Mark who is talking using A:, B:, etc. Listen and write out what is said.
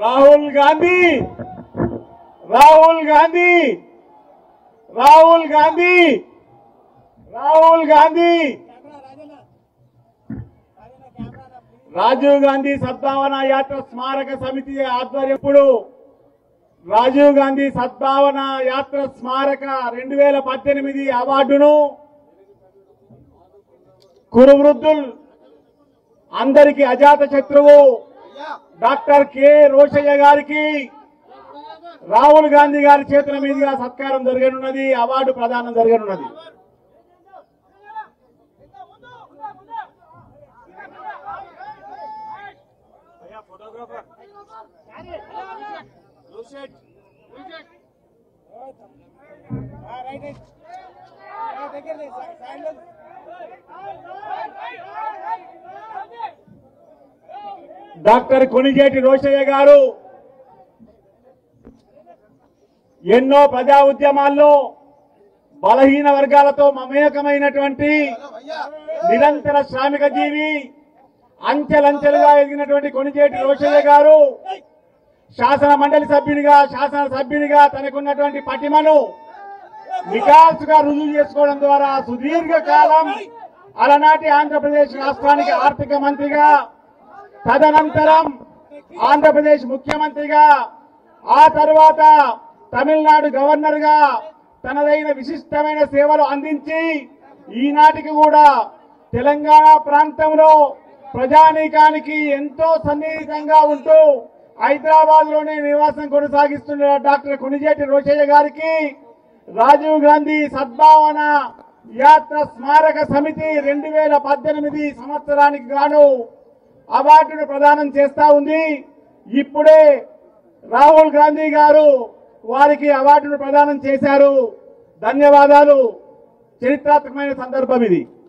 A: రాహుల్ గాంధీ రాహుల్ గాంధీ రాహుల్ గాంధీ రాహుల్ గాంధీ రాజీవ్ గాంధీ సద్భావన యాత్ర స్మారక సమితి ఆధ్వర్యం ఇప్పుడు రాజీవ్ గాంధీ సద్భావన యాత్ర స్మారక రెండు వేల పద్దెనిమిది అవార్డును కురువృద్ధుల్ అందరికి అజాత శత్రువు డాక్టర్ కె రోషయ్య గారికి రాహుల్ గాంధీ గారి చేతుల మీదుగా సత్కారం జరగనున్నది అవార్డు ప్రదానం జరగనున్నది డాక్టర్ కొనిజేటి రోషయ్య గారు ఎన్నో ప్రజా ఉద్యమాల్లో బలహీన వర్గాలతో మమేకమైనటువంటి నిరంతర శ్రామిక జీవి అంచెలంచెలుగా ఎదిగినటువంటి కొనిజేటి రోషయ్య గారు శాసన మండలి సభ్యునిగా శాసన సభ్యునిగా తనకున్నటువంటి పటిమను నికాల్సుగా రుజువు చేసుకోవడం ద్వారా సుదీర్ఘ కాలం అలనాటి ఆంధ్రప్రదేశ్ రాష్ట్రానికి ఆర్థిక మంత్రిగా తదనంతరం ఆంధ్రప్రదేశ్ ముఖ్యమంత్రిగా ఆ తర్వాత తమిళనాడు గవర్నర్ గా తనదైన విశిష్టమైన సేవలు అందించి ఈనాటికి కూడా తెలంగాణ ప్రాంతంలో ప్రజానీకానికి ఎంతో సన్నిహితంగా ఉంటూ హైదరాబాద్ లోనే నివాసం కొనసాగిస్తున్న డాక్టర్ కొనిజేటి రోషయ్య గారికి రాజీవ్ గాంధీ సద్భావన యాత్ర స్మారక సమితి రెండు వేల పద్దెనిమిది సంవత్సరానికి గాను అవార్డును ప్రదానం చేస్తా ఉంది ఇప్పుడే రాహుల్ గాంధీ గారు వారికి అవార్డును ప్రదానం చేశారు ధన్యవాదాలు చరిత్రాత్మకమైన సందర్భం ఇది